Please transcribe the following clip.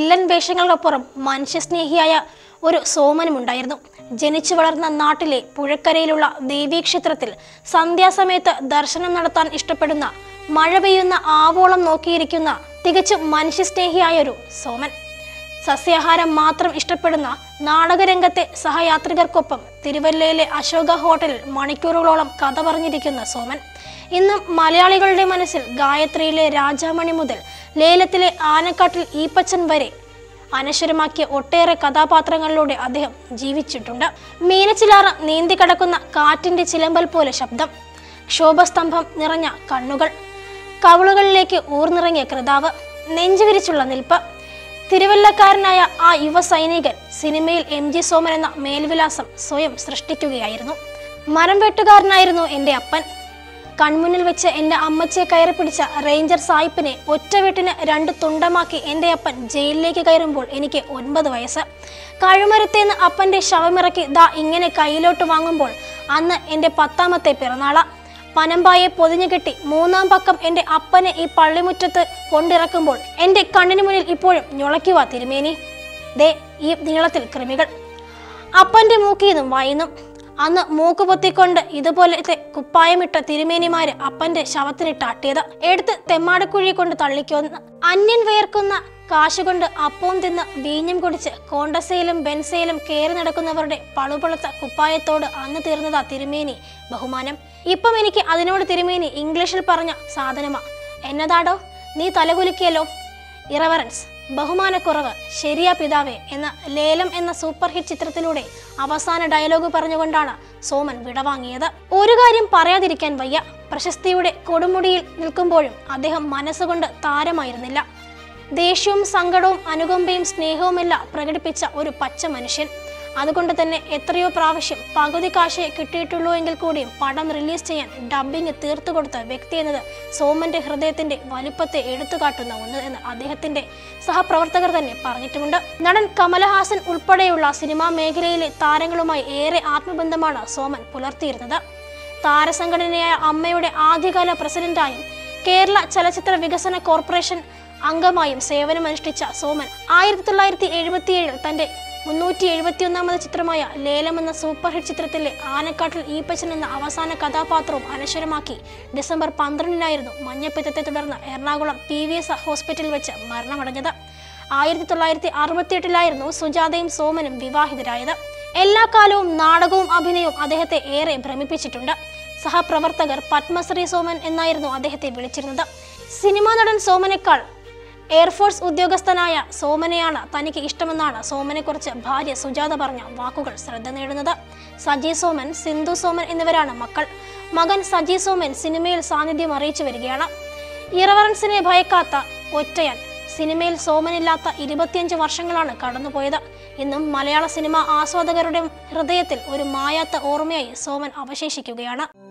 villain വേഷങ്ങൾക്കപ്പുറം മനുഷ്യസ്നേഹിയായ ഒരു സോമനുമുണ്ടായിരുന്നു ജനിച്ചു വളർന്ന നാട്ടിലെ പുഴക്കരയിലുള്ള ദേവീക്ഷേത്രത്തിൽ സന്ധ്യാസമയത്ത് ദർശനം നടത്താൻ ഇഷ്ടപ്പെടുന്ന മഴ പെയ്യുന്ന ആവോളം നോക്കിയിരിക്കുന്ന തികച്ചും മനുഷ്യസ്നേഹിയായ ഒരു സോമൻ സസ്യാഹാരം മാത്രം ഇഷ്ടപ്പെടുന്ന നാടകരംഗത്തെ സഹയാത്രികർക്കൊപ്പം തിരുവല്ലയിലെ അശോക ഹോട്ടലിൽ മണിക്കൂറുകളോളം കഥ പറഞ്ഞിരിക്കുന്ന സോമൻ ഇന്നും മലയാളികളുടെ മനസ്സിൽ ഗായത്രിയിലെ രാജാമണി മുതൽ ലേലത്തിലെ ആനക്കാട്ടിൽ ഈപ്പച്ചൻ വരെ അനശ്വരമാക്കിയ ഒട്ടേറെ കഥാപാത്രങ്ങളിലൂടെ അദ്ദേഹം ജീവിച്ചിട്ടുണ്ട് മീനച്ചിലാറ് നീന്തി കടക്കുന്ന കാറ്റിന്റെ ചിലമ്പൽ പോലെ ശബ്ദം ക്ഷോഭസ്തംഭം നിറഞ്ഞ കണ്ണുകൾ കവിളുകളിലേക്ക് ഊർന്നിറങ്ങിയ കൃതാവ് നെഞ്ചുവിരിച്ചുള്ള നിൽപ്പ് തിരുവല്ലക്കാരനായ ആ യുവ സൈനികൻ സിനിമയിൽ എം ജി സോമൻ എന്ന മേൽവിലാസം സ്വയം സൃഷ്ടിക്കുകയായിരുന്നു മരം വെട്ടുകാരനായിരുന്നു എൻ്റെ അപ്പൻ കൺമുന്നിൽ വെച്ച് എൻ്റെ അമ്മച്ചയെ കയറി പിടിച്ച റേഞ്ചർ സായിപ്പിനെ ഒറ്റ വെട്ടിന് രണ്ട് തുണ്ടമാക്കി എൻ്റെ അപ്പൻ ജയിലിലേക്ക് കയറുമ്പോൾ എനിക്ക് ഒൻപത് വയസ്സ് കഴുമരത്തേന്ന് അപ്പൻ്റെ ശവമിറക്കി ദാ ഇങ്ങനെ കയ്യിലോട്ട് വാങ്ങുമ്പോൾ അന്ന് എൻ്റെ പത്താമത്തെ പിറന്നാള പനമ്പായെ പൊതിഞ്ഞു കെട്ടി മൂന്നാം പക്കം എൻ്റെ അപ്പനെ ഈ പള്ളിമുറ്റത്ത് കൊണ്ടിറക്കുമ്പോൾ എൻ്റെ കണ്ണിന് മുന്നിൽ ഇപ്പോഴും ഞൊളയ്ക്കുക തിരുമേനി ദേ ഈ നീളത്തിൽ കൃമികൾ അപ്പന്റെ മൂക്കിന്നും വായിന്നും അന്ന് മൂക്ക് പൊത്തിക്കൊണ്ട് ഇതുപോലത്തെ കുപ്പായമിട്ട തിരുമേനിമാര് അപ്പന്റെ ശവത്തിനിട്ടാട്ടിയത് എടുത്ത് തെമ്മാടക്കുഴി കൊണ്ട് തള്ളിക്കൊന്ന് അന്യൻ വേർക്കുന്ന കാശുകൊണ്ട് അപ്പവും തിന്ന് വീഞ്ഞും കുടിച്ച് കോണ്ടസയിലും ബെൻസയിലും കയറി നടക്കുന്നവരുടെ പളുപളുത്ത കുപ്പായത്തോട് അന്ന് തീർന്നതാ തിരുമേനി ബഹുമാനം ഇപ്പം എനിക്ക് അതിനോട് തിരുമേനി ഇംഗ്ലീഷിൽ പറഞ്ഞ സാധനമാ എന്നതാടോ നീ തലകുലുക്കിയല്ലോ ഇറവറൻസ് ബഹുമാനക്കുറവ് ശരിയാ പിതാവേ എന്ന ലേലം എന്ന സൂപ്പർ ഹിറ്റ് ചിത്രത്തിലൂടെ അവസാന ഡയലോഗ് പറഞ്ഞുകൊണ്ടാണ് സോമൻ വിടവാങ്ങിയത് ഒരു കാര്യം പറയാതിരിക്കാൻ വയ്യ പ്രശസ്തിയുടെ കൊടുമുടിയിൽ നിൽക്കുമ്പോഴും അദ്ദേഹം മനസ്സുകൊണ്ട് താരമായിരുന്നില്ല ദേഷ്യവും സങ്കടവും അനുകമ്പയും സ്നേഹവുമെല്ലാം പ്രകടിപ്പിച്ച ഒരു പച്ച മനുഷ്യൻ അതുകൊണ്ട് തന്നെ എത്രയോ പ്രാവശ്യം പകുതി കാശേ കിട്ടിയിട്ടുള്ളൂ എങ്കിൽ കൂടിയും പടം റിലീസ് ചെയ്യാൻ ഡബ്ബിംഗ് തീർത്തു കൊടുത്ത വ്യക്തി എന്നത് സോമന്റെ ഹൃദയത്തിന്റെ വലുപ്പത്തെ എടുത്തുകാട്ടുന്ന ഒന്ന് എന്ന് അദ്ദേഹത്തിന്റെ സഹപ്രവർത്തകർ തന്നെ പറഞ്ഞിട്ടുമുണ്ട് നടൻ കമലഹാസൻ ഉൾപ്പെടെയുള്ള സിനിമാ മേഖലയിലെ താരങ്ങളുമായി ഏറെ ആത്മബന്ധമാണ് സോമൻ പുലർത്തിയിരുന്നത് താരസംഘടനയായ അമ്മയുടെ ആദ്യകാല പ്രസിഡന്റായും കേരള ചലച്ചിത്ര വികസന കോർപ്പറേഷൻ അംഗമായും സേവനമനുഷ്ഠിച്ച സോമൻ ആയിരത്തി തൊള്ളായിരത്തി എഴുപത്തിയേഴിൽ തന്റെ മുന്നൂറ്റി എഴുപത്തിയൊന്നാമത് ചിത്രമായ ലേലം എന്ന സൂപ്പർ ഹിറ്റ് ചിത്രത്തിലെ ആനക്കാട്ടിൽ ഈപ്പച്ചൻ എന്ന അവസാന കഥാപാത്രവും അനശ്വരമാക്കി ഡിസംബർ പന്ത്രണ്ടിനായിരുന്നു മഞ്ഞപ്പിത്തത്തെ തുടർന്ന് എറണാകുളം പി വി എസ് ഹോസ്പിറ്റലിൽ വെച്ച് മരണമടഞ്ഞത് ആയിരത്തി തൊള്ളായിരത്തി അറുപത്തിയെട്ടിലായിരുന്നു സുജാതയും സോമനും വിവാഹിതരായത് എല്ലാ കാലവും നാടകവും അഭിനയവും അദ്ദേഹത്തെ ഏറെ ഭ്രമിപ്പിച്ചിട്ടുണ്ട് സഹപ്രവർത്തകർ പത്മശ്രീ സോമൻ എന്നായിരുന്നു അദ്ദേഹത്തെ വിളിച്ചിരുന്നത് സിനിമാ നടൻ സോമനേക്കാൾ എയർഫോഴ്സ് ഉദ്യോഗസ്ഥനായ സോമനെയാണ് തനിക്ക് ഇഷ്ടമെന്നാണ് സോമനെക്കുറിച്ച് ഭാര്യ സുജാത പറഞ്ഞ വാക്കുകൾ ശ്രദ്ധ നേടുന്നത് സജി സോമൻ സിന്ധു സോമൻ എന്നിവരാണ് മക്കൾ മകൻ സജി സോമൻ സിനിമയിൽ സാന്നിധ്യം അറിയിച്ചു വരികയാണ് ഇറവറൻസിനെ ഭയക്കാത്ത ഒറ്റയാൻ സിനിമയിൽ സോമനില്ലാത്ത ഇരുപത്തിയഞ്ച് വർഷങ്ങളാണ് കടന്നുപോയത് ഇന്നും മലയാള സിനിമ ആസ്വാദകരുടെ ഹൃദയത്തിൽ ഒരു മായാത്ത ഓർമ്മയായി സോമൻ അവശേഷിക്കുകയാണ്